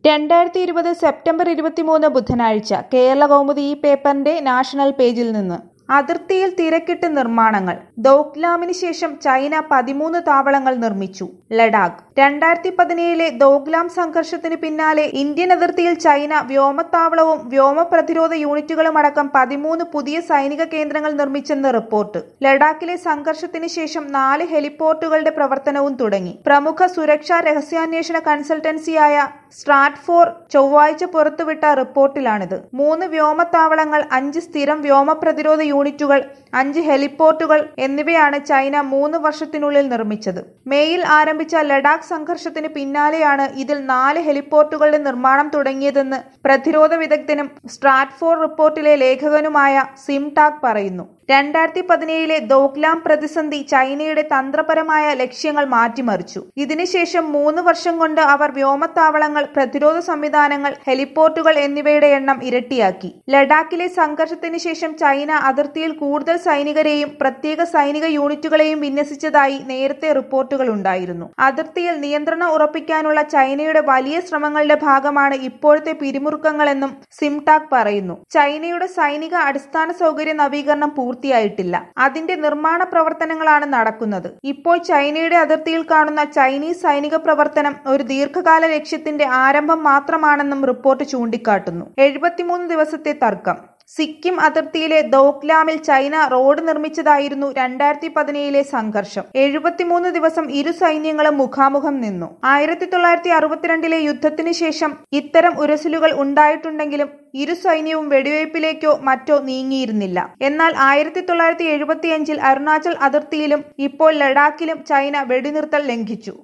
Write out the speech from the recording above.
രണ്ടായിരത്തി ഇരുപത് സെപ്റ്റംബർ ഇരുപത്തിമൂന്ന് ബുധനാഴ്ച കേരള കൗമുദി ഈ പേപ്പറിന്റെ നാഷണൽ പേജിൽ നിന്ന് അതിർത്തിയിൽ തിരക്കിട്ട് നിർമ്മാണങ്ങൾ ദോക്ലാമിന് ശേഷം ചൈന പതിമൂന്ന് താവളങ്ങൾ നിർമ്മിച്ചു ലഡാക്ക് രണ്ടായിരത്തി പതിനേഴിലെ ദോഗ്ലാം സംഘർഷത്തിന് പിന്നാലെ ഇന്ത്യൻ അതിർത്തിയിൽ ചൈന വ്യോമത്താവളവും വ്യോമ പ്രതിരോധ യൂണിറ്റുകളും അടക്കം പതിമൂന്ന് പുതിയ സൈനിക കേന്ദ്രങ്ങൾ നിർമ്മിച്ചെന്ന് റിപ്പോർട്ട് ലഡാക്കിലെ സംഘർഷത്തിന് ശേഷം നാല് ഹെലിപോർട്ടുകളുടെ പ്രവർത്തനവും തുടങ്ങി പ്രമുഖ സുരക്ഷാ രഹസ്യാന്വേഷണ കൺസൾട്ടൻസിയായ സ്ട്രാറ്റ്ഫോർ ചൊവ്വാഴ്ച പുറത്തുവിട്ട റിപ്പോർട്ടിലാണിത് മൂന്ന് വ്യോമത്താവളങ്ങൾ അഞ്ച് സ്ഥിരം വ്യോമ പ്രതിരോധ യൂണിറ്റുകൾ അഞ്ച് ഹെലിപോർട്ടുകൾ എന്നിവയാണ് ചൈന മൂന്ന് വർഷത്തിനുള്ളിൽ നിർമ്മിച്ചത് മേയിൽ ആരംഭിച്ച ലഡാക്ക് സംഘർഷത്തിന് പിന്നാലെയാണ് ഇതിൽ നാല് ഹെലിപോർട്ടുകളുടെ നിർമ്മാണം തുടങ്ങിയതെന്ന് പ്രതിരോധ വിദഗ്ധനും സ്ട്രാറ്റ്ഫോർ റിപ്പോർട്ടിലെ ലേഖകനുമായ സിംടാക് പറയുന്നു രണ്ടായിരത്തി പതിനേഴിലെ ദോക്ലാം പ്രതിസന്ധി ചൈനയുടെ തന്ത്രപരമായ ലക്ഷ്യങ്ങൾ മാറ്റിമറിച്ചു ഇതിനുശേഷം മൂന്ന് വർഷം കൊണ്ട് അവർ വ്യോമത്താവളങ്ങൾ പ്രതിരോധ സംവിധാനങ്ങൾ ഹെലിപോർട്ടുകൾ എന്നിവയുടെ എണ്ണം ഇരട്ടിയാക്കി ലഡാക്കിലെ സംഘർഷത്തിന് ശേഷം ചൈന അതിർത്തിയിൽ കൂടുതൽ സൈനികരെയും പ്രത്യേക സൈനിക യൂണിറ്റുകളെയും വിന്യസിച്ചതായി നേരത്തെ റിപ്പോർട്ടുകൾ ഉണ്ടായിരുന്നു അതിർത്തിയിൽ നിയന്ത്രണം ഉറപ്പിക്കാനുള്ള ചൈനയുടെ വലിയ ശ്രമങ്ങളുടെ ഭാഗമാണ് ഇപ്പോഴത്തെ പിരിമുറുക്കങ്ങളെന്നും സിംടാക് പറയുന്നു ചൈനയുടെ സൈനിക അടിസ്ഥാന സൗകര്യ നവീകരണം പൂർത്തിയായിട്ടില്ല അതിന്റെ നിർമ്മാണ പ്രവർത്തനങ്ങളാണ് നടക്കുന്നത് ഇപ്പോൾ ചൈനയുടെ അതിർത്തിയിൽ കാണുന്ന ചൈനീസ് സൈനിക പ്രവർത്തനം ഒരു ദീർഘകാല ലക്ഷ്യത്തിന്റെ ആരംഭം മാത്രമാണെന്നും റിപ്പോർട്ട് ചൂണ്ടിക്കാട്ടുന്നു എഴുപത്തിമൂന്ന് ദിവസത്തെ തർക്കം സിക്കിം അതിർത്തിയിലെ ദോക്ലാമിൽ ചൈന റോഡ് നിർമ്മിച്ചതായിരുന്നു രണ്ടായിരത്തി പതിനേഴിലെ സംഘർഷം എഴുപത്തിമൂന്ന് ദിവസം ഇരു സൈന്യങ്ങളും മുഖാമുഖം നിന്നു ആയിരത്തി തൊള്ളായിരത്തി അറുപത്തിരണ്ടിലെ യുദ്ധത്തിന് ശേഷം ഇത്തരം ഉരസലുകൾ ഉണ്ടായിട്ടുണ്ടെങ്കിലും ഇരു സൈന്യവും വെടിവയ്പിലേക്കോ മറ്റോ നീങ്ങിയിരുന്നില്ല എന്നാൽ ആയിരത്തി തൊള്ളായിരത്തി എഴുപത്തിയഞ്ചിൽ അരുണാചൽ അതിർത്തിയിലും ഇപ്പോൾ ലഡാക്കിലും ചൈന വെടിനിർത്തൽ ലംഘിച്ചു